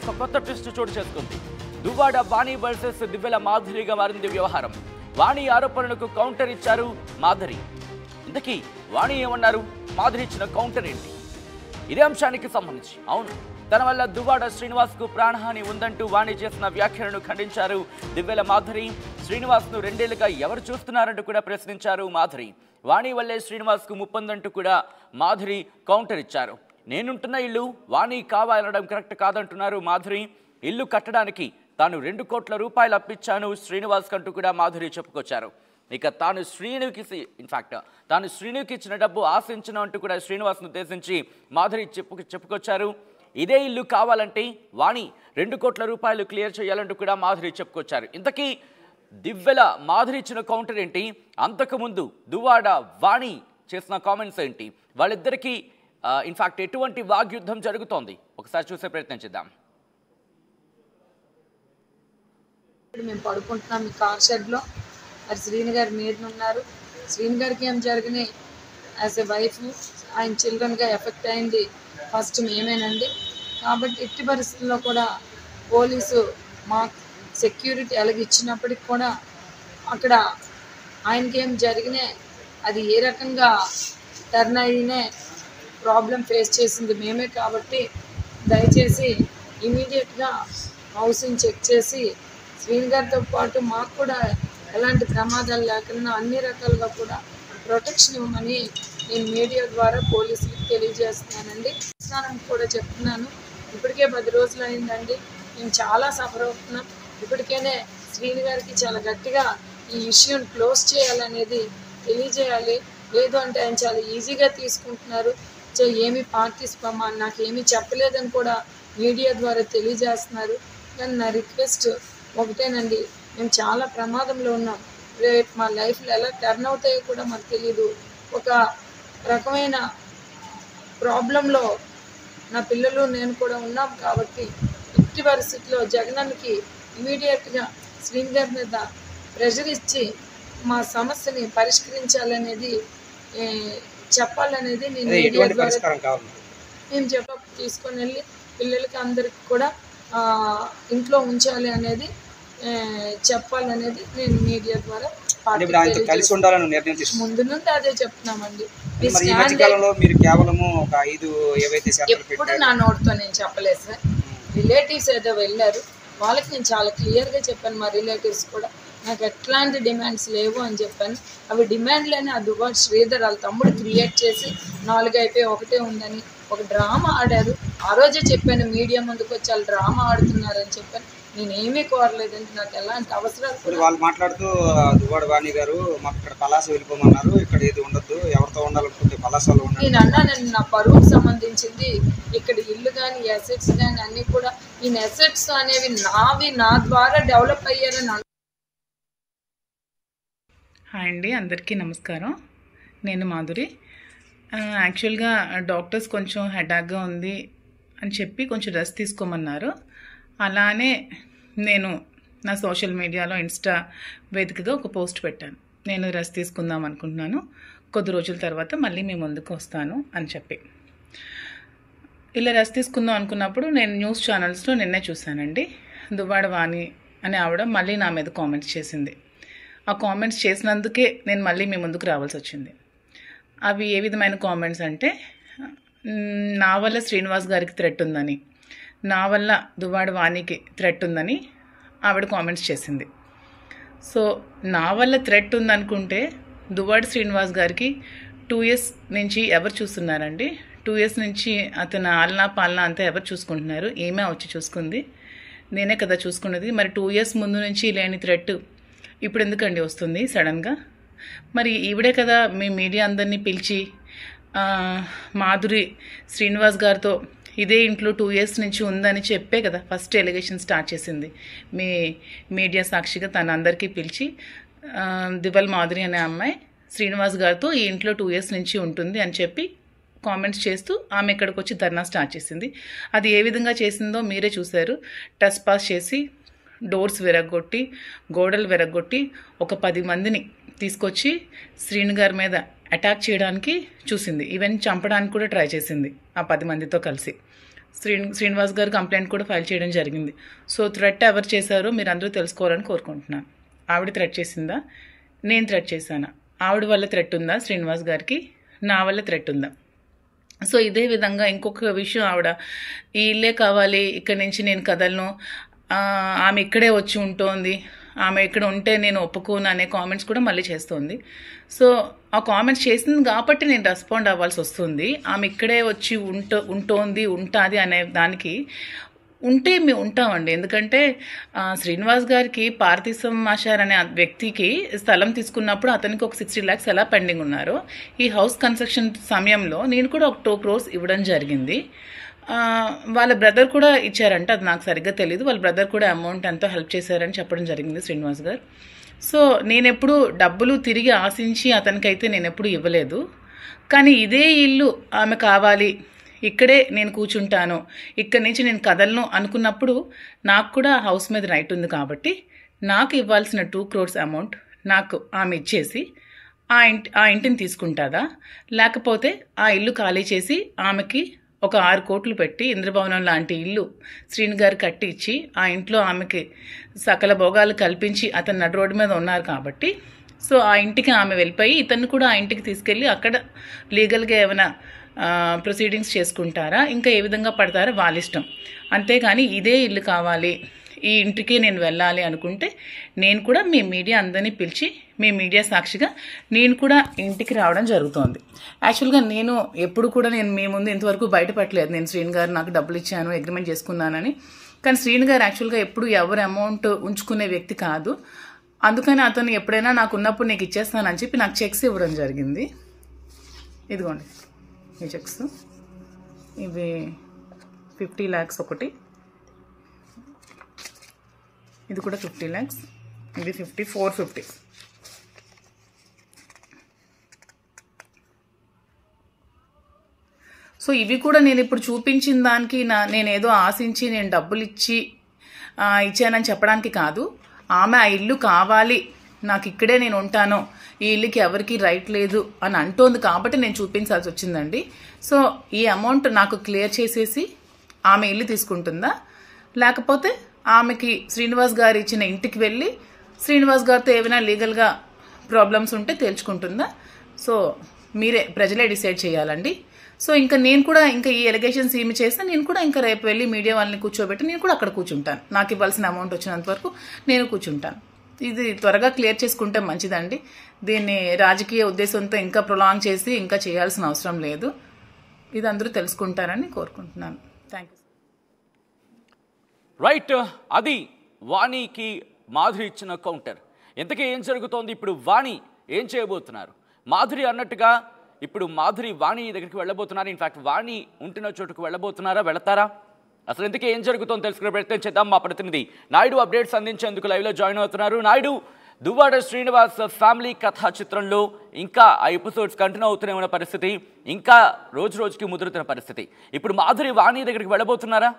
ఒక కొత్త ట్విస్ట్ చోటు చేసుకుంది దువ్వాడ వాణి వర్సెస్ దివ్యల మాధురిగా మారింది వ్యవహారం వాణి ఆరోపణలకు కౌంటర్ ఇచ్చారు మాధురి ఇంతకీ వాణి ఏమన్నారు మాధురి ఇచ్చిన కౌంటర్ ఏంటి ఇదే అంశానికి సంబంధించి అవును తన వల్ల దువ్వాడ శ్రీనివాస్ కు ప్రాణహాని ఉందంటూ వాణి చేసిన వ్యాఖ్యలను ఖండించారు దివ్యల మాధురి శ్రీనివాస్ ను రెండేళ్లుగా ఎవరు చూస్తున్నారంటూ కూడా ప్రశ్నించారు మాధురి వాణి వల్లే శ్రీనివాస్ కు ముప్పందంటూ కూడా మాధురి కౌంటర్ ఇచ్చారు నేనుంటున్న ఇల్లు వాణి కావాలనడం కరెక్ట్ కాదంటున్నారు మాధురి ఇల్లు కట్టడానికి తాను రెండు కోట్ల రూపాయలు అప్పించాను శ్రీనివాస్ కంటూ కూడా మాధురి చెప్పుకొచ్చారు ఇక తాను శ్రీనుకి ఇన్ఫాక్ట్ తాను శ్రీనుకి ఇచ్చిన డబ్బు ఆశించను అంటూ కూడా శ్రీనివాస్ను ఉద్దేశించి మాధురి చెప్పు చెప్పుకొచ్చారు ఇదే ఇల్లు కావాలంటే వాణి రెండు కోట్ల రూపాయలు క్లియర్ చేయాలంటూ కూడా మాధురి చెప్పుకొచ్చారు ఇంతకీ దివ్వెల మాధురి ఇచ్చిన కౌంటర్ ఏంటి అంతకుముందు దువ్వాడ వాణి చేసిన కామెంట్స్ ఏంటి వాళ్ళిద్దరికీ ఇన్ఫాక్ట్ ఎటువంటి వాగ్యుద్ధం జరుగుతోంది ఒకసారి చూసే ప్రయత్నం చేద్దాం ఇప్పుడు మేము పడుకుంటున్నాం ఈ కార్ షెడ్లో మరి శ్రీని గారు మీద ఉన్నారు శ్రీని గారికి ఏం జరిగినాయి యాజ్ ఎ వైఫ్ ఆయన చిల్డ్రన్గా ఎఫెక్ట్ అయింది ఫస్ట్ మేమేనండి కాబట్టి ఎట్టి పరిస్థితుల్లో కూడా పోలీసు మా సెక్యూరిటీ ఎలాగ ఇచ్చినప్పటికి కూడా అక్కడ ఆయనకి ఏం జరిగినాయి అది ఏ రకంగా టర్న్ అయినే ప్రాబ్లం ఫేస్ చేసింది మేమే కాబట్టి దయచేసి ఇమీడియట్గా హౌసింగ్ చెక్ చేసి శ్రీని గారితో పాటు మాకు కూడా ఎలాంటి ప్రమాదాలు లేకుండా అన్ని రకాలుగా కూడా ప్రొటెక్షన్ ఇవ్వమని నేను మీడియా ద్వారా పోలీసులకు తెలియజేస్తున్నానండి స్నానం కూడా చెప్తున్నాను ఇప్పటికే పది రోజులు అయిందండి మేము చాలా సఫర్ అవుతున్నాం ఇప్పటికేనే శ్రీని గారికి చాలా గట్టిగా ఈ ఇష్యూని క్లోజ్ చేయాలనేది తెలియజేయాలి లేదు అంటే ఆయన చాలా ఈజీగా తీసుకుంటున్నారు సో ఏమి పార్టీస్ పమ్మా నాకు ఏమీ చెప్పలేదని కూడా మీడియా ద్వారా తెలియజేస్తున్నారు కానీ నా రిక్వెస్ట్ ఒకటేనండి మేము చాలా ప్రమాదంలో ఉన్నాం రేపు మా లైఫ్లో ఎలా టర్న్ అవుతాయో కూడా మాకు తెలియదు ఒక రకమైన ప్రాబ్లంలో నా పిల్లలు నేను కూడా ఉన్నాం కాబట్టి ఇట్టి పరిస్థితిలో జగనన్నకి ఇమీడియట్గా శ్రీని గారి మీద ప్రెషర్ ఇచ్చి మా సమస్యని పరిష్కరించాలనేది ఏ, చెప్పాలనేది నేను అదే మీడియా ఎటువంటి ద్వారా పరిష్కారం కావాలి మేము చెప్ప తీసుకొని వెళ్ళి పిల్లలకి అందరికి కూడా ఆ, ఇంట్లో ఉంచాలి అనేది ఆ, చెప్పాలనేది నేను మీడియా ద్వారా అంటే ఇప్పుడు ఆయనతో కలిసి పార్టీకి ఉండాలని నిర్ణయం తీసుకున్నారు ముందు నుండి అదే చెప్తున్నామండి మీ మరి ఈ స్టాండ్ మధ్య కాలంలో మీరు కేవలము ఒక ఐదు ఏవైతే షరతులు ఎప్పుడు పెట్టారు నా నోటితో నేను చెప్పలేదు సార్ రిలేటివ్స్ ఏదో వెళ్ళారు వాళ్ళకి నేను చాలా క్లియర్గా చెప్పాను మా రిలేటివ్స్ కూడా నాకు ఎట్లాంటి డిమాండ్స్ లేవు అని చెప్పాను అవి డిమాండ్లేని ఆ దుబాట్ శ్రీధర్ వాళ్ళ తమ్ముడు క్రియేట్ చేసి నాలుగు అయిపోయి ఒకటే ఉందని ఒక డ్రామా ఆడారు ఆ రోజే చెప్పాను మీడియా ముందుకు వచ్చి వాళ్ళు డ్రామా ఆడుతున్నారని చెప్పాను నేను ఏమీ కోరలేదండి నాకు ఎలాంటి అవసరాలు ఇప్పుడు కూడా వాళ్ళు మాట్లాడుతూ ఆ, దువ్వాడ వాణి గారు మాకు ఇక్కడ పలాస వెళ్ళిపోమన్నారు ఇక్కడ ఏది ఉండొద్దు ఎవరితో ఉండాలనుకుంటే పలాసలో ఉండండి నేను అన్నానండి నా పరువుకు సంబంధించింది ఇక్కడ ఇల్లు కానీ అసెట్స్ కానీ అన్నీ కూడా ఈ అసెట్స్ అనేవి నావి నా ద్వారా డెవలప్ అయ్యారని అను- హాయ్ అండి అందరికీ నమస్కారం నేను మాధురి ఆ, యాక్చువల్గా డాక్టర్స్ కొంచెం హెడాక్గా ఉంది అని చెప్పి కొంచెం రెస్ట్ తీసుకోమన్నారు అలానే నేను నా సోషల్ మీడియాలో ఇన్స్టా వేదికగా ఒక పోస్ట్ పెట్టాను నేను రెస్ట్ తీసుకుందాం అనుకుంటున్నాను కొద్ది రోజుల తర్వాత మళ్ళీ మీ ముందుకు వస్తాను అని చెప్పి ఇలా రెస్ట్ తీసుకుందాం అనుకున్నప్పుడు నేను న్యూస్ ఛానల్స్లో నిన్నే చూశానండి దువ్వాడ వాణి అని ఆవిడ మళ్ళీ నా మీద కామెంట్స్ చేసింది ఆ కామెంట్స్ చేసినందుకే నేను మళ్ళీ మీ ముందుకు రావాల్సి వచ్చింది అవి ఏ విధమైన కామెంట్స్ అంటే మ్, నా వల్ల శ్రీనివాస్ గారికి థ్రెట్ ఉందని నా వల్ల దువ్వాడ వాణికి థ్రెట్ ఉందని ఆవిడ కామెంట్స్ చేసింది సో నా వల్ల థ్రెట్ ఉందనుకుంటే దువ్వాడ శ్రీనివాస్ గారికి టూ ఇయర్స్ నుంచి ఎవరు చూస్తున్నారండి టూ ఇయర్స్ నుంచి అతను ఆలనా పాలనా అంతా ఎవరు చూసుకుంటున్నారు ఏమే వచ్చి చూసుకుంది నేనే కదా చూసుకున్నది మరి టూ ఇయర్స్ ముందు నుంచి లేని థ్రెట్ ఇప్పుడు ఎందుకండి వస్తుంది సడన్గా మరి ఈవిడే కదా మీ మీడియా అందరినీ పిలిచి ఆ, మాధురి శ్రీనివాస్ గారితో ఇదే ఇంట్లో టూ ఇయర్స్ నుంచి ఉందని చెప్పే కదా ఫస్ట్ ఎలిగేషన్ స్టార్ట్ చేసింది మీ మీడియా సాక్షిగా తన అందరికీ పిలిచి ఆ, దివల్ మాధురి అనే అమ్మాయి శ్రీనివాస్ గారితో ఈ ఇంట్లో టూ ఇయర్స్ నుంచి ఉంటుంది అని చెప్పి కామెంట్స్ చేస్తూ ఆమె ఇక్కడికి వచ్చి ధర్నా స్టార్ట్ చేసింది అది ఏ విధంగా చేసిందో మీరే చూశారు టచ్ పాస్ చేసి డోర్స్ విరగొట్టి గోడలు విరగొట్టి ఒక పది మందిని తీసుకొచ్చి శ్రీను గారి మీద అటాక్ చేయడానికి చూసింది ఈవెన్ చంపడానికి కూడా ట్రై చేసింది ఆ పది మందితో కలిసి శ్రీ శ్రీనివాస్ గారు కంప్లైంట్ కూడా ఫైల్ చేయడం జరిగింది సో థ్రెట్ ఎవరు చేశారో మీరు అందరూ తెలుసుకోవాలని కోరుకుంటున్నాను ఆవిడ థ్రెట్ చేసిందా నేను థ్రెట్ చేశానా ఆవిడ వల్ల థ్రెట్ ఉందా శ్రీనివాస్ గారికి నా వల్ల థ్రెట్ ఉందా సో ఇదే విధంగా ఇంకొక విషయం ఆవిడ ఈ ఇల్లే కావాలి ఇక్కడి నుంచి నేను కదలను ఆ, ఆమె ఇక్కడే వచ్చి ఉంటోంది ఆమె ఇక్కడ ఉంటే నేను ఒప్పుకోను అనే కామెంట్స్ కూడా మళ్ళీ చేస్తుంది సో ఆ కామెంట్స్ చేసింది కాబట్టి నేను రెస్పాండ్ అవ్వాల్సి వస్తుంది ఆమె ఇక్కడే వచ్చి ఉంటో ఉంటోంది ఉంటుంది అనే దానికి ఉంటే మేము ఉంటామండి ఎందుకంటే ఆ, శ్రీనివాస్ గారికి పార్థిసం ఆశార్ అనే ఆ వ్యక్తికి స్థలం తీసుకున్నప్పుడు అతనికి ఒక సిక్స్టీ ల్యాక్స్ ఎలా పెండింగ్ ఉన్నారు ఈ హౌస్ కన్స్ట్రక్షన్ సమయంలో నేను కూడా ఒక టూ క్రోర్స్ ఇవ్వడం జరిగింది ఆ, వాళ్ళ బ్రదర్ కూడా ఇచ్చారంట అది నాకు సరిగ్గా తెలియదు వాళ్ళ బ్రదర్ కూడా అమౌంట్ ఎంతో హెల్ప్ చేశారని చెప్పడం జరిగింది శ్రీనివాస్ గారు సో నేను ఎప్పుడు డబ్బులు తిరిగి ఆశించి అతనికైతే నేను ఎప్పుడు ఇవ్వలేదు కానీ ఇదే ఇల్లు ఆమె కావాలి ఇక్కడే నేను కూర్చుంటాను ఇక్కడి నుంచి నేను కదలను అనుకున్నప్పుడు నాకు కూడా ఆ హౌస్ మీద రైట్ ఉంది కాబట్టి నాకు ఇవ్వాల్సిన టూ క్రోర్స్ అమౌంట్ నాకు ఆమె ఇచ్చేసి ఆ ఇంటి ఆ ఇంటిని తీసుకుంటుందా లేకపోతే ఆ ఇల్లు ఖాళీ చేసి ఆమెకి ఒక ఆరు కోట్లు పెట్టి ఇంద్రభవనం లాంటి ఇల్లు శ్రీని గారు కట్టి ఇచ్చి ఆ ఇంట్లో ఆమెకి సకల భోగాలు కల్పించి అతను నడు రోడ్డు మీద ఉన్నారు కాబట్టి సో ఆ ఇంటికి ఆమె వెళ్ళిపోయి ఇతన్ని కూడా ఆ ఇంటికి తీసుకెళ్ళి అక్కడ లీగల్గా ఏమైనా ప్రొసీడింగ్స్ చేసుకుంటారా ఇంకా ఏ విధంగా పడతారో వాళ్ళ ఇష్టం అంతేగాని ఇదే ఇల్లు కావాలి ఈ ఇంటికి నేను వెళ్ళాలి అనుకుంటే నేను కూడా మీ మీడియా అందరినీ పిలిచి మీ మీడియా సాక్షిగా నేను కూడా ఇంటికి రావడం జరుగుతోంది యాక్చువల్గా నేను ఎప్పుడు కూడా నేను మీ ముందు ఇంతవరకు బయటపడలేదు నేను శ్రీని గారు నాకు డబ్బులు ఇచ్చాను అగ్రిమెంట్ చేసుకున్నానని కానీ శ్రీని గారు యాక్చువల్గా ఎప్పుడు ఎవరు అమౌంట్ ఉంచుకునే వ్యక్తి కాదు అందుకని అతను ఎప్పుడైనా నాకు ఉన్నప్పుడు నీకు ఇచ్చేస్తానని చెప్పి నాకు చెక్స్ ఇవ్వడం జరిగింది ఇదిగోండి ఈ చెక్స్ ఇవి ఫిఫ్టీ ల్యాక్స్ ఒకటి ఇది కూడా ఫిఫ్టీ ల్యాక్స్ ఇది ఫిఫ్టీ ఫోర్ ఫిఫ్టీ సో ఇవి కూడా నేను ఇప్పుడు చూపించిన దానికి నా నేను ఏదో ఆశించి నేను డబ్బులు ఇచ్చి ఆ, ఇచ్చానని చెప్పడానికి కాదు ఆమె ఆ ఇల్లు కావాలి నాకు ఇక్కడే నేను ఉంటాను ఈ ఇల్లుకి ఎవరికి రైట్ లేదు అని అంటోంది కాబట్టి నేను చూపించాల్సి వచ్చిందండి సో ఈ అమౌంట్ నాకు క్లియర్ చేసేసి ఆమె ఇల్లు తీసుకుంటుందా లేకపోతే ఆమెకి శ్రీనివాస్ గారు ఇచ్చిన ఇంటికి వెళ్ళి శ్రీనివాస్ గారితో ఏమైనా లీగల్గా ప్రాబ్లమ్స్ ఉంటే తేల్చుకుంటుందా సో మీరే ప్రజలే డిసైడ్ చేయాలండి సో ఇంకా నేను కూడా ఇంకా ఈ ఎలిగేషన్స్ ఏమి చేస్తే నేను కూడా ఇంకా రేపు వెళ్ళి మీడియా వాళ్ళని కూర్చోబెట్టి నేను కూడా అక్కడ కూర్చుంటాను నాకు ఇవ్వాల్సిన అమౌంట్ వచ్చినంత వరకు నేను కూర్చుంటాను ఇది త్వరగా క్లియర్ చేసుకుంటే మంచిదండి దీన్ని రాజకీయ ఉద్దేశంతో ఇంకా ప్రొలాంగ్ చేసి ఇంకా చేయాల్సిన అవసరం లేదు ఇది అందరూ తెలుసుకుంటారని కోరుకుంటున్నాను థ్యాంక్ యూ రైట్ అది వాణికి మాధురి ఇచ్చిన కౌంటర్ ఇంతకీ ఏం జరుగుతోంది ఇప్పుడు వాణి ఏం చేయబోతున్నారు మాధురి అన్నట్టుగా ఇప్పుడు మాధురి వాణి దగ్గరికి వెళ్ళబోతున్నారు ఇన్ఫాక్ట్ వాణి ఉంటున్న చోటుకు వెళ్ళబోతున్నారా వెళతారా అసలు ఇంతకీ ఏం జరుగుతుందో తెలుసుకునే ప్రయత్నం చేద్దాం మా ప్రతినిధి నాయుడు అప్డేట్స్ అందించేందుకు లైవ్లో జాయిన్ అవుతున్నారు నాయుడు దువ్వాడ శ్రీనివాస్ ఫ్యామిలీ కథా చిత్రంలో ఇంకా ఆ ఎపిసోడ్స్ కంటిన్యూ అవుతూనే ఉన్న పరిస్థితి ఇంకా రోజు రోజుకి ముదురుతున్న పరిస్థితి ఇప్పుడు మాధురి వాణి దగ్గరికి వెళ్ళబోతున్నారా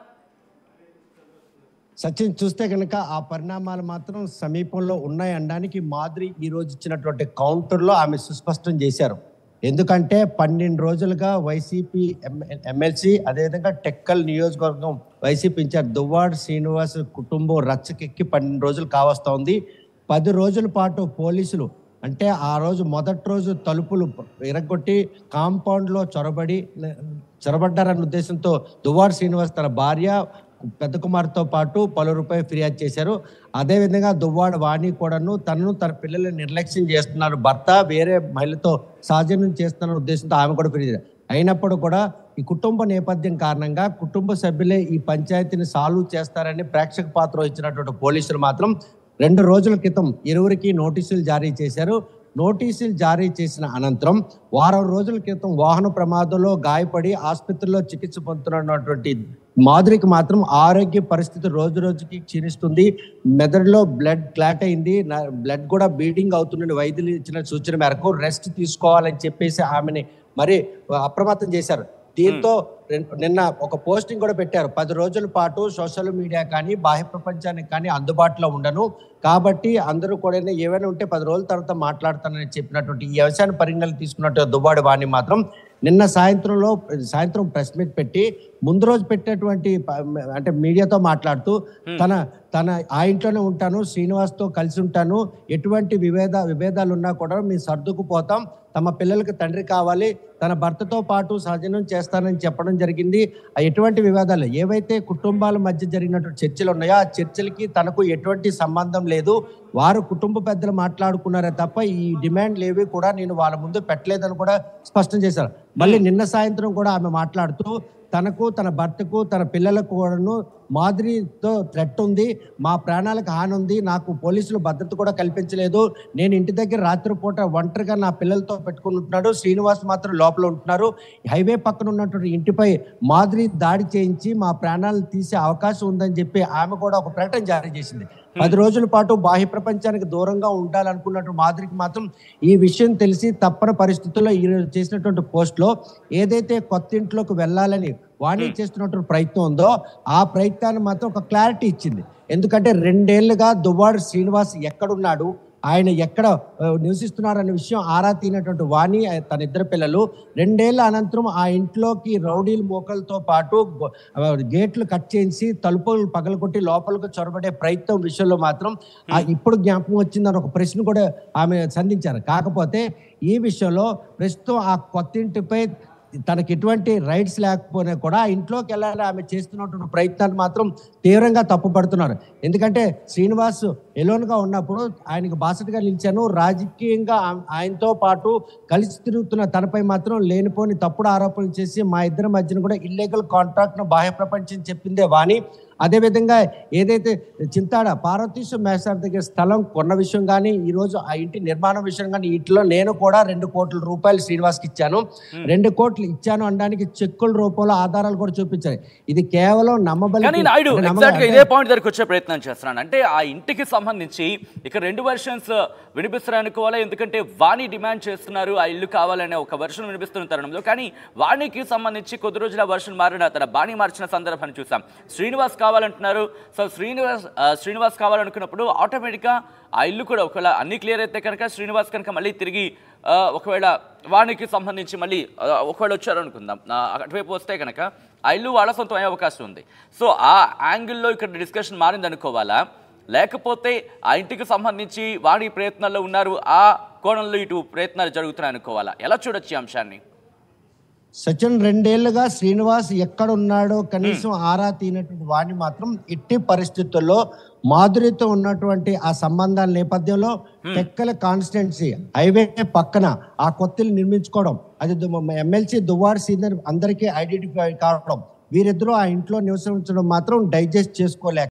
సచిన్ చూస్తే కనుక ఆ పరిణామాలు మాత్రం సమీపంలో ఉన్నాయి అనడానికి మాధురి ఈ రోజు ఇచ్చినటువంటి కౌంటర్లో ఆమె సుస్పష్టం చేశారు ఎందుకంటే పన్నెండు రోజులుగా వైసీపీ ఎమ్మెల్సీ అదేవిధంగా టెక్కల్ నియోజకవర్గం వైసీపీ ఇన్ఛార్జ్ దువ్వాడ శ్రీనివాస్ కుటుంబం రచ్చకెక్కి పన్నెండు రోజులు కావస్తా ఉంది పది రోజుల పాటు పోలీసులు అంటే ఆ రోజు మొదటి రోజు తలుపులు ఇరగొట్టి కాంపౌండ్లో చొరబడి చొరబడ్డారన్న ఉద్దేశంతో దువ్వాడ శ్రీనివాస్ తన భార్య పెద్ద కుమార్తో పాటు పలువురిపై ఫిర్యాదు చేశారు అదేవిధంగా దువ్వాడ వాణి కూడాను తనను తన పిల్లల్ని నిర్లక్ష్యం చేస్తున్నారు భర్త వేరే మహిళతో సహజన్యం చేస్తున్న ఉద్దేశంతో ఆమె కూడా ఫిర్యాదు అయినప్పుడు కూడా ఈ కుటుంబ నేపథ్యం కారణంగా కుటుంబ సభ్యులే ఈ పంచాయతీని సాల్వ్ చేస్తారని ప్రేక్షక పాత్ర వహించినటువంటి పోలీసులు మాత్రం రెండు రోజుల క్రితం ఇరువురికి నోటీసులు జారీ చేశారు నోటీసులు జారీ చేసిన అనంతరం వారం రోజుల క్రితం వాహన ప్రమాదంలో గాయపడి ఆసుపత్రిలో చికిత్స పొందుతున్నటువంటి మాధురికి మాత్రం ఆరోగ్య పరిస్థితి రోజు రోజుకి క్షీణిస్తుంది మెదడులో బ్లడ్ క్లాట్ అయింది నా- బ్లడ్ కూడా బీడింగ్ అవుతుందని వైద్యులు ఇచ్చిన సూచన మేరకు రెస్ట్ తీసుకోవాలని చెప్పేసి ఆమెని మరి అప్రమత్తం చేశారు దీంతో రెన్- నిన్న ఒక పోస్టింగ్ కూడా పెట్టారు పది రోజుల పాటు సోషల్ మీడియా కానీ బాహ్య ప్రపంచానికి కానీ అందుబాటులో ఉండను కాబట్టి అందరూ కూడా ఏమైనా ఉంటే పది రోజుల తర్వాత మాట్లాడతానని చెప్పినటువంటి ఈ అంశాన్ని పరిగణలు తీసుకున్నట్టు దువ్వాడి వాణి మాత్రం నిన్న సాయంత్రంలో సాయంత్రం ప్రెస్ మీట్ పెట్టి ముందు రోజు పెట్టినటువంటి ప- అంటే మీడియాతో మాట్లాడుతూ తన తన ఆ ఇంట్లోనే ఉంటాను శ్రీనివాస్తో కలిసి ఉంటాను ఎటువంటి విభేద విభేదాలు ఉన్నా కూడా మేము సర్దుకుపోతాం తమ పిల్లలకి తండ్రి కావాలి తన భర్తతో పాటు సహజనం చేస్తానని చెప్పడం జరిగింది ఆ ఎటువంటి వివాదాలు ఏవైతే కుటుంబాల మధ్య జరిగినటువంటి చర్చలు ఉన్నాయో ఆ చర్చలకి తనకు ఎటువంటి సంబంధం లేదు వారు కుటుంబ పెద్దలు మాట్లాడుకున్నారే తప్ప ఈ డిమాండ్లు ఏవి కూడా నేను వాళ్ళ ముందు పెట్టలేదని కూడా స్పష్టం చేశారు మళ్ళీ నిన్న సాయంత్రం కూడా ఆమె మాట్లాడుతూ తనకు తన భర్తకు తన పిల్లలకు కూడాను మాధురితో థ్రెట్ ఉంది మా ప్రాణాలకు హాని ఉంది నాకు పోలీసులు భద్రత కూడా కల్పించలేదు నేను ఇంటి దగ్గర రాత్రిపూట ఒంటరిగా నా పిల్లలతో పెట్టుకుని ఉంటున్నాడు శ్రీనివాస్ మాత్రం లోపల ఉంటున్నారు హైవే పక్కన ఉన్నటువంటి ఇంటిపై మాధురి దాడి చేయించి మా ప్రాణాలు తీసే అవకాశం ఉందని చెప్పి ఆమె కూడా ఒక ప్రకటన జారీ చేసింది పది రోజుల పాటు బాహ్య ప్రపంచానికి దూరంగా ఉండాలనుకున్నట్టు మాధురికి మాత్రం ఈ విషయం తెలిసి తప్పని పరిస్థితుల్లో ఈ రోజు చేసినటువంటి పోస్ట్ లో ఏదైతే కొత్త ఇంట్లోకి వెళ్ళాలని వాణి చేస్తున్నటువంటి ప్రయత్నం ఉందో ఆ ప్రయత్నాన్ని మాత్రం ఒక క్లారిటీ ఇచ్చింది ఎందుకంటే రెండేళ్లుగా దువ్వాడు శ్రీనివాస్ ఎక్కడున్నాడు ఆయన ఎక్కడ ఆ, నివసిస్తున్నారు అనే విషయం ఆరా తీనటువంటి వాణి ఆ, తన ఇద్దరు పిల్లలు రెండేళ్ల అనంతరం ఆ ఇంట్లోకి రౌడీల మోకలతో పాటు గో- ఆ, గేట్లు కట్ చేసి తలుపులు పగలగొట్టి లోపలికి చొరబడే ప్రయత్నం విషయంలో మాత్రం ఆ ఇప్పుడు జ్ఞాపకం వచ్చిందని ఒక ప్రశ్న కూడా ఆమె సంధించారు కాకపోతే ఈ విషయంలో ప్రస్తుతం ఆ కొత్త ఇంటిపై తనకి ఎటువంటి రైట్స్ లేకపోయినా కూడా ఆ ఇంట్లోకి వెళ్ళాలని ఆమె చేస్తున్నటువంటి ప్రయత్నాన్ని మాత్రం తీవ్రంగా తప్పుపడుతున్నారు ఎందుకంటే శ్రీనివాస్ ఎలోన్గా ఉన్నప్పుడు ఆయనకు బాసటగా నిలిచాను రాజకీయంగా ఆ- ఆయనతో పాటు కలిసి తిరుగుతున్న తనపై మాత్రం లేనిపోని తప్పుడు ఆరోపణలు చేసి మా ఇద్దరి మధ్యన కూడా ఇల్లీగల్ కాంట్రాక్ట్ ను బాహ్య ప్రపంచం చెప్పిందే వాణి అదేవిధంగా ఏదైతే చింతాడ పార్వతీశ్వర మేసార్ దగ్గర స్థలం కొన్న విషయం కానీ ఈ రోజు ఆ ఇంటి నిర్మాణం విషయం కానీ వీటిలో నేను కూడా రెండు కోట్ల రూపాయలు శ్రీనివాస్కి ఇచ్చాను రెండు కోట్లు ఇచ్చాను అనడానికి చెక్కుల రూపంలో ఆధారాలు కూడా చూపించారు ఇది కేవలం నమ్మబలి కానీ నాయుడు ఎగ్జాక్ట్ గా ఇదే పాయింట్ దగ్గరకు వచ్చే ప్రయత్నం చేస్తున్నాను అంటే ఆ ఇంటికి సంబంధించి ఇక రెండు వెర్షన్స్ వినిపిస్తున్నాయి అనుకోవాలి ఎందుకంటే వాణి డిమాండ్ చేస్తున్నారు ఆ ఇల్లు కావాలనే ఒక వెర్షన్ వినిపిస్తున్న తరుణంలో కానీ వాణికి సంబంధించి కొద్ది రోజుల వెర్షన్ మారిన తన బాణి మార్చిన సందర్భాన్ని చూసాం శ్రీనివాస్ కావాలంటున్నారు సో శ్రీనివాస్ ఆ, శ్రీనివాస్ కావాలనుకున్నప్పుడు ఆటోమేటిక్గా ఆ ఇల్లు కూడా ఒకవేళ అన్ని క్లియర్ అయితే కనుక శ్రీనివాస్ కనుక మళ్ళీ తిరిగి ఆ, ఒకవేళ వాణికి సంబంధించి మళ్ళీ ఆ, ఒకవేళ వచ్చారు అనుకుందాం ఆ, అటువైపు వస్తే కనుక ఆ ఇల్లు వాళ్ళ సొంతం అయ్యే అవకాశం ఉంది సో ఆ యాంగిల్లో ఇక్కడ డిస్కషన్ మారింది అనుకోవాలా లేకపోతే ఆ ఇంటికి సంబంధించి వాణి ప్రయత్నాల్లో ఉన్నారు ఆ కోణంలో ఇటు ప్రయత్నాలు జరుగుతున్నాయి అనుకోవాలా ఎలా చూడొచ్చు ఈ అంశాన్ని సచిన్ రెండేళ్లుగా శ్రీనివాస్ ఎక్కడ ఉన్నాడో కనీసం ఆరా తీనటువంటి వాడిని మాత్రం ఎట్టి పరిస్థితుల్లో మాధురితో ఉన్నటువంటి ఆ సంబంధాల నేపథ్యంలో టెక్కల కాన్స్టిట్యున్సీ హైవే పక్కన ఆ కొత్తలు నిర్మించుకోవడం అది ఎమ్మెల్సీ దువ్వార్ సీనియర్ అందరికీ ఐడెంటిఫై కావడం వీరిద్దరూ ఆ ఇంట్లో నివసించడం మాత్రం డైజెస్ట్ చేసుకోలేక